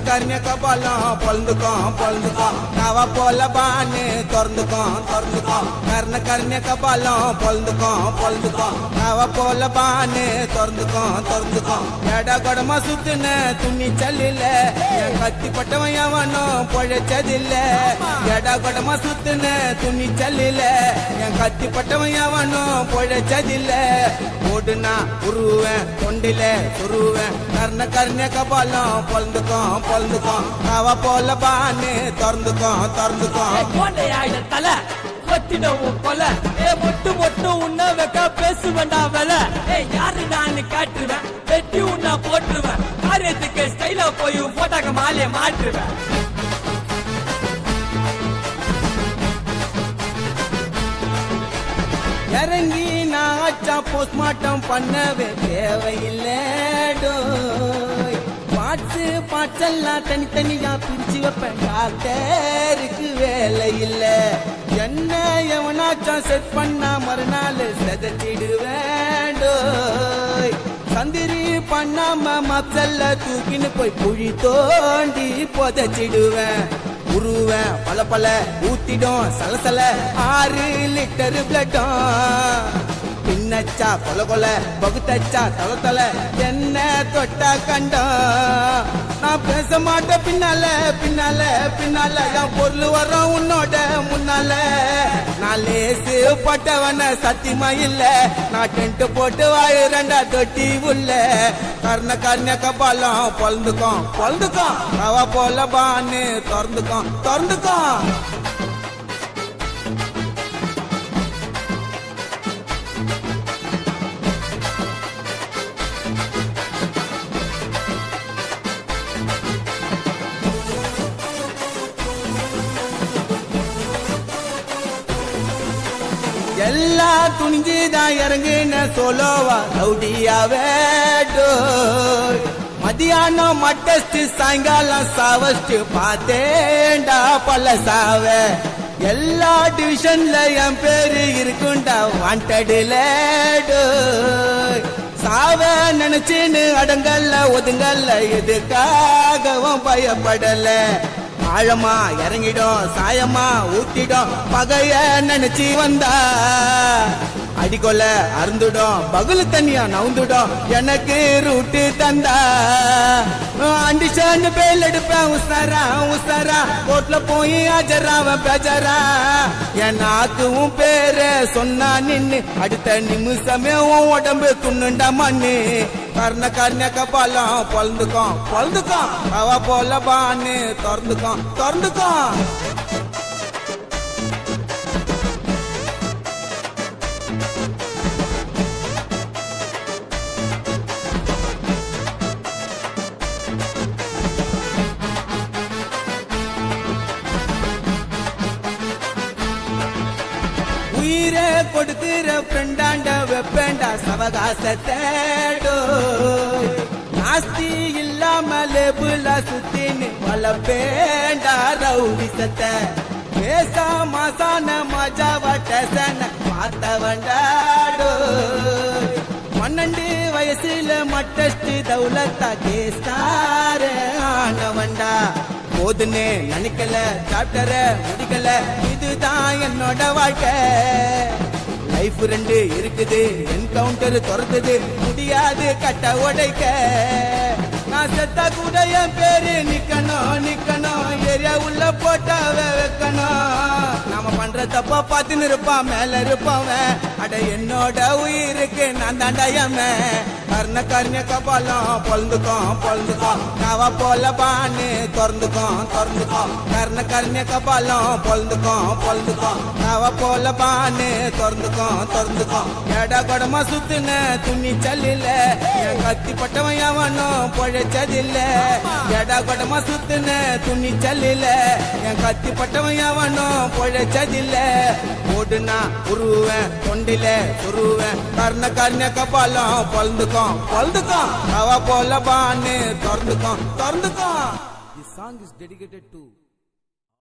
கர்ணிய கபாலம் பொழுந்துக்கும் பொழுந்துக்கும் நவ போல பானு திறந்துக்கும் திறந்துக்கும் கர்ண கர்ணிய கபாலம் பொழுந்துக்கும் பொழுந்துக்கும் நவ போல பானு திறந்துக்கும் திறந்துக்கும் எட கொடமா சுத்துன துணி சல்லில என் கத்தி பட்டவன் எவனும் பொழைச்சதில்ல எட கொடமா சுத்துன துணி சல்லில என் கத்தி பட்டவன் எவனும் பொழைச்சதில்ல ஓடுனா உருவேன் தொண்டில சுருவேன் கர்ண கர்ணிய கபாலம் பொழுந்துக்கும் பொழுந்துக்கும் நவ போல பானு திறந்துக்கும் திறந்துக்கும் கோண்டையாயிட தலை கொத்தின உன் கொலை ஏ மொட்டு மொட்டு உன்ன வைக்க பேசு வேண்டாம் வேலை ஏ யாரு நான் காட்டுவேன் வெட்டி உன்ன போட்டுருவேன் காரியத்துக்கு ஸ்டைலா போய் போட்டாக்க மாலைய மாட்டுவேன் இறங்கி நான் ஆச்சா போஸ்ட்மார்ட்டம் பண்ணவே தேவையில்லை டோய் பாட்ஸு பாட்ஸெல்லாம் தனித்தனியா பிரிச்சு வைப்பேன் டாக்டருக்கு வேலை இல்ல என்ன எவனாச்சும் செட் பண்ணா மறுநாள் செதச்சிடுவேன் டோய் சந்திரி பண்ணாம மப்சல்ல தூக்கின்னு போய் குழி தோண்டி புதைச்சிடுவேன் உருவேன் பல பல ஊத்திடும் சலசல ஆறு லிட்டர் பிளட்டும் பின்னச்சா கொல கொல பகுத்தச்சா தல தல என்ன தொட்டா கண்டம் நான் பேச மாட்டேன் பின்னால பின்னால பின்னால என் பொருள் வரும் உன்னோட முன்னால நான் லேசு பட்டவன சத்தியமா இல்ல நான் டென்ட் போட்டு வாயு ரெண்டா தொட்டி உள்ள கர்ண கர்ண கபாலம் பொழுந்துக்கும் பொழுந்துக்கும் ரவ போல பான்னு திறந்துக்கும் திறந்துக்கும் எல்லா துணிஞ்சுதான் இறங்குன சோலோவா ரவுடியாவே டோய். மதியானம் மட்டஸ்ட் சாயங்காலம் சாவஸ்ட் பார்த்தேன்டா பல சாவ எல்லா டிவிஷன்ல என் பேரு இருக்குண்டா வாண்டடுல சாவ நினைச்சுன்னு அடங்கல்ல ஒதுங்கல்ல எதுக்காகவும் பயப்படல ஆழமா இறங்கிடும் சாயமா ஊத்திடும் பகைய நினைச்சு வந்தா அடிக்கொள்ள அருந்துடும் பகுல தண்ணியா நவுந்துடும் எனக்கு ரூட்டு தந்தா அண்டிஷன் பேல் எடுப்பேன் உசாரா உசாரா கோட்ல போய் அஜராவன் பேஜரா என் நாக்கு உன் பேர சொன்னா நின்னு அடுத்த நிமிஷமே உன் உடம்பு துண்ணுண்டா மண்ணு கர்ண கர்ண கபாலம் பொழுந்துக்கும் பொழுந்துக்கும் அவ போல பான்னு திறந்துக்கும் திறந்துக்கும் உயிரை கொடுக்கிற ஃப்ரெண்டாண்ட வெப்பேண்டா சவகாசத்தை நாஸ்தி இல்லாம லேபுல சுத்தின்னு வளப்பேண்டா ரவுடிசத்தை பேசா மாசான மஜாவ டேசன பார்த்தவண்டாடோ பன்னெண்டு வயசுல மட்டஸ்ட் தௌலத்தா கேஸ்டார ஆனவண்டா போதுன்னு நினைக்கல சாப்டர முடிக்கல இதுதான் என்னோட வாழ்க்கை லைஃப் ரெண்டு இருக்குது என்கவுண்டர் துரத்துது முடியாது கட்ட உடைக்க நான் செத்தா கூட என் பேரு நிக்கணும் நிக்கணும் ஏரியா உள்ள போட்டாவ வைக்கணும் நாம பண்ற தப்பா பார்த்துன்னு இருப்பான் மேல இருப்பவன் அட என்னோட உயிருக்கு நான் தாண்டாயம கர்ண கர்ண கபாலம் பொழுந்துக்கும் பொழுந்துக்கும் நவ போல பான்னு திறந்துக்கும் திறந்துக்கும் கர்ண கர்ண கபாலம் பொழுந்துக்கும் பொழுந்துக்கும் நவ போல பான்னு திறந்துக்கும் திறந்துக்கும் எட கொடமா சுத்துன துணி சல்லில என் கத்தி பட்டவன் எவனும் பொழைச்சதில்ல எட கொடமா சுத்துன துணி சல்லில என் கத்தி பட்டவன் எவனும் பொழைச்சதில்ல ஓடுனா உருவேன் தொண்டில சுருவேன் கர்ண கர்ண கபாலம் பொழுந்துக்கும் பொழுந்துக்கும் அவ போல பான்னு திறந்துக்கும் திறந்துக்கும் This song is dedicated to